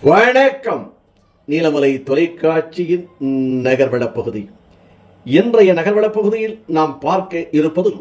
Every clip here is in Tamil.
வணக்கம் நீலமலை தொலைக்காட்சியின் நகர்வள பகுதி இன்றைய நகர்வள பகுதியில் நாம் பார்க்க இருப்பது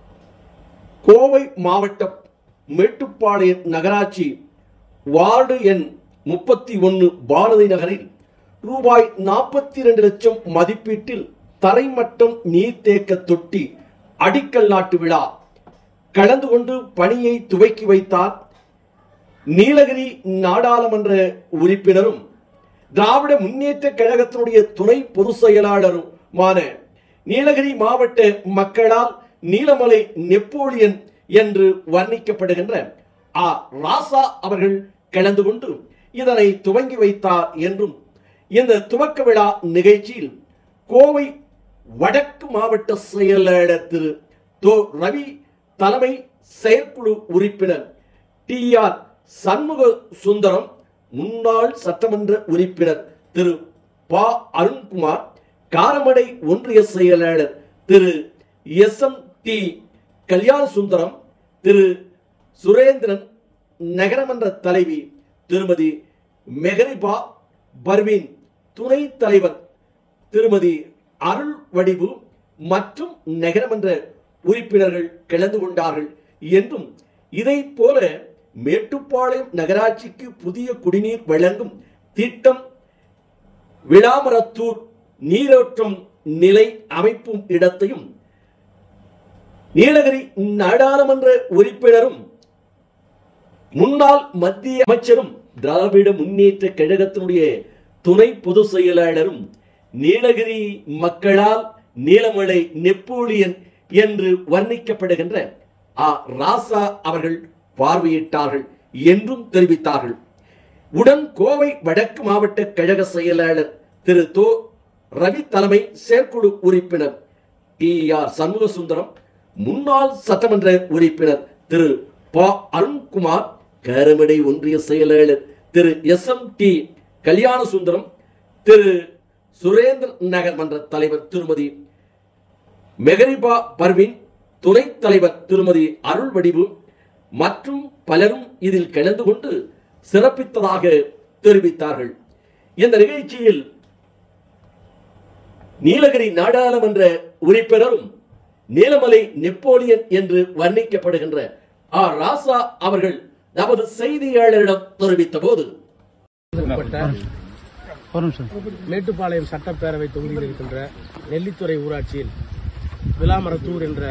கோவை மாவட்டம் மேட்டுப்பாளையம் நகராட்சி வார்டு எண் முப்பத்தி ஒன்று பாரதி நகரில் ரூபாய் நாற்பத்தி ரெண்டு லட்சம் மதிப்பீட்டில் தரைமட்டம் நீர்த்தேக்க தொட்டி அடிக்கல் நாட்டு விழா கலந்து கொண்டு பணியை துவக்கி வைத்தார் நீலகிரி நாடாளுமன்ற உறுப்பினரும் திராவிட முன்னேற்ற கழகத்தினுடைய துணை பொதுச் செயலாளருமான நீலகிரி மாவட்ட மக்களால் நீலமலை நெப்போலியன் என்று வர்ணிக்கப்படுகின்ற ஆ ராசா அவர்கள் கலந்து கொண்டு இதனை துவங்கி வைத்தார் என்றும் இந்த துவக்க விழா நிகழ்ச்சியில் கோவை வடக்கு மாவட்ட செயலாளர் திரு தோ ரவி தலைமை செயற்குழு உறுப்பினர் டி ஆர் சண்முக சுந்தரம் முன்னாள் சட்டமன்ற உறுப்பினர் திரு ப அருண்குமார் காரமடை ஒன்றிய செயலாளர் திரு எஸ் எம் டி கல்யாண சுந்தரம் திரு சுரேந்திரன் நகரமன்ற தலைவி திருமதி மெஹரிபா பர்வீன் துணைத் தலைவர் திருமதி அருள் வடிவு மற்றும் நகரமன்ற உறுப்பினர்கள் கலந்து கொண்டார்கள் என்றும் இதை போல மேட்டுப்பாளையம் நகராட்சிக்கு புதிய குடிநீர் வழங்கும் திட்டம் விளாமரத்தூர் நீரோட்டும் நிலை அமைப்பும் இடத்தையும் நீலகிரி நாடாளுமன்ற உறுப்பினரும் முன்னாள் மத்திய அமைச்சரும் திராவிட முன்னேற்ற கழகத்தினுடைய துணை பொதுச் செயலாளரும் நீலகிரி மக்களால் நீலமலை நெப்போலியன் என்று வர்ணிக்கப்படுகின்ற ஆ ராசா அவர்கள் பார்வையிட்டார்கள் என்றும் தெரிவித்தார்கள் உடன் கோவை வடக்கு மாவட்ட கழக செயலாளர் திரு தோ ரவி தலைமை செயற்குழு உறுப்பினர் டி ஆர் சண்முகசுந்தரம் முன்னாள் சட்டமன்ற உறுப்பினர் திரு ப அருண்குமார் கருமடை ஒன்றிய செயலாளர் திரு எஸ் எம் டி கல்யாண சுந்தரம் திரு சுரேந்திர நகர் மன்ற தலைவர் திருமதி மெகரிபா பர்வின் துணைத் தலைவர் திருமதி அருள் வடிவு மற்றும் பலரும் இதில் கலந்து கொண்டு சிறப்பித்ததாக தெரிவித்தார்கள் இந்த நிகழ்ச்சியில் நீலகிரி நாடாளுமன்ற உறுப்பினரும் நீலமலை நெப்போலியன் என்று வர்ணிக்கப்படுகின்ற ஆர் ராசா அவர்கள் நமது செய்தியாளரிடம் தெரிவித்த போது உட்பட்ட ஒரு நிமிஷம் மேட்டுப்பாளையம் சட்டப்பேரவை தொகுதியில் இருக்கின்ற நெல்லித்துறை ஊராட்சியில் விலாமரத்தூர் என்ற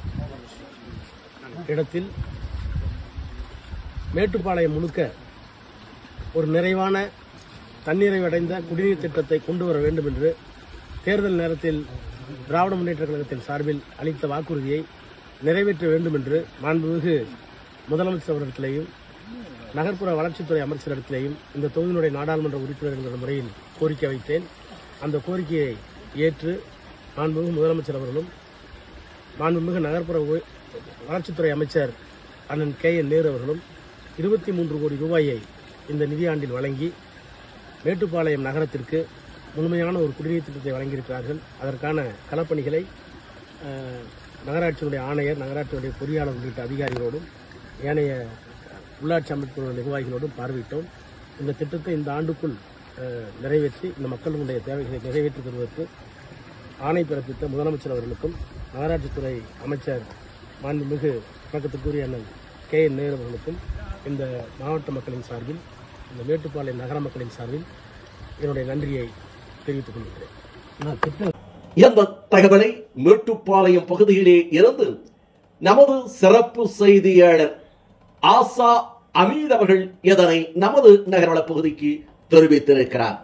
இடத்தில் மேட்டுப்பாளையம் முழுக்க ஒரு நிறைவான தன்னிறைவடைந்த குடிநீர் திட்டத்தை கொண்டு வர வேண்டும் என்று தேர்தல் நேரத்தில் திராவிட முன்னேற்ற கழகத்தின் சார்பில் அளித்த வாக்குறுதியை நிறைவேற்ற வேண்டும் என்று மாண்புமிகு முதலமைச்சர் அவர்களிடத்திலேயும் நகர்ப்புற வளர்ச்சித்துறை அமைச்சரிடத்திலேயும் இந்த தொகுதியினுடைய நாடாளுமன்ற உறுப்பினர் என்கிற முறையில் கோரிக்கை வைத்தேன் அந்த கோரிக்கையை ஏற்று மாண்புமிகு முதலமைச்சர் அவர்களும் மாண்புமிகு நகர்ப்புற உ- வளர்ச்சித்துறை அமைச்சர் அண்ணன் கே என் நேரு அவர்களும் இருபத்தி மூன்று கோடி ரூபாயை இந்த நிதியாண்டில் வழங்கி மேட்டுப்பாளையம் நகரத்திற்கு முழுமையான ஒரு குடிநீர் திட்டத்தை வழங்கியிருக்கிறார்கள் அதற்கான களப்பணிகளை அஹ், நகராட்சியினுடைய ஆணையர் நகராட்சியுடைய பொறியாளர் உள்ளிட்ட அதிகாரிகளோடும் ஏனைய உள்ளாட்சி அமைப்புகளுடைய நிர்வாகிகளோடும் பார்வையிட்டோம் இந்த திட்டத்தை இந்த ஆண்டுக்குள் அஹ், நிறைவேற்றி இந்த மக்களுடைய தேவைகளை நிறைவேற்றி தருவதற்கு ஆணை பிறப்பித்த முதலமைச்சர் அவர்களுக்கும் நகராட்சித்துறை அமைச்சர் மாண்புமிகு வணக்கத்துக்குரிய அண்ணன் கே என் நேரு அவர்களுக்கும் இந்த மாவட்ட மக்களின் சார்பில் இந்த மேட்டுப்பாளையம் நகர மக்களின் சார்பில் என்னுடைய நன்றியை தெரிவித்துக் கொள்கிறேன் இந்த தகவலை மேட்டுப்பாளையம் பகுதியிலே இருந்து நமது சிறப்பு செய்தியாளர் ஆசா அமீத் அவர்கள் இதனை நமது நகர்வள பகுதிக்கு தெரிவித்திருக்கிறார்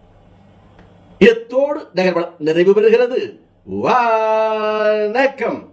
இத்தோடு நகர்வளம் நிறைவு பெறுகிறது வணக்கம்